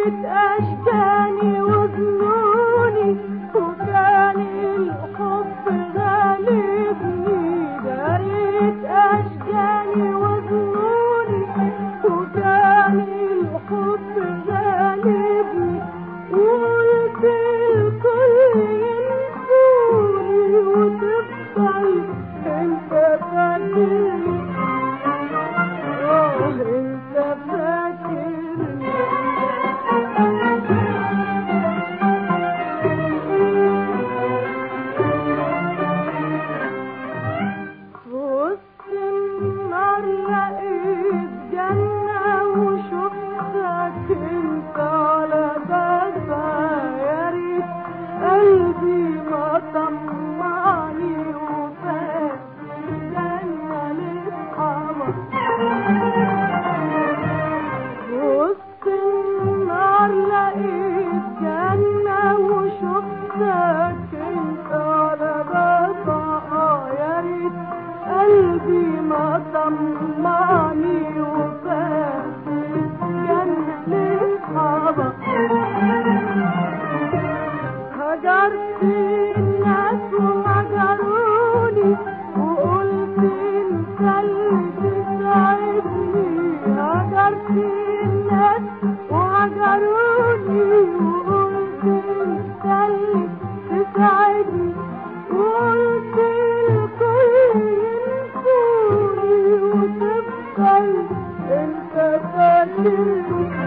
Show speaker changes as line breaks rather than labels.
ريت أشجاني وظنوني وكان الحب غالبني يا ريت أشجاني وظنوني وكان الحب غالبني وقلت الكل ينسوني وتفضل انت فاكرني اه انت فاكرني في وسط النار لقيت جنة وشفتك انت على بابها يا ريت قلبي ما طمعني وفات الجنة لأصحابك وسط النار لقيت جنة وشفتك انت على بابها يا ريت قلبي ما طمعني وفات الجنة لأصحابك هجرت الناس وهجروني وقلت انت اللي تسعدني هجرت الناس وهجروني وقلت انت اللي تسعدني وقلت الكل ينسوني وتفضل انت فاكرني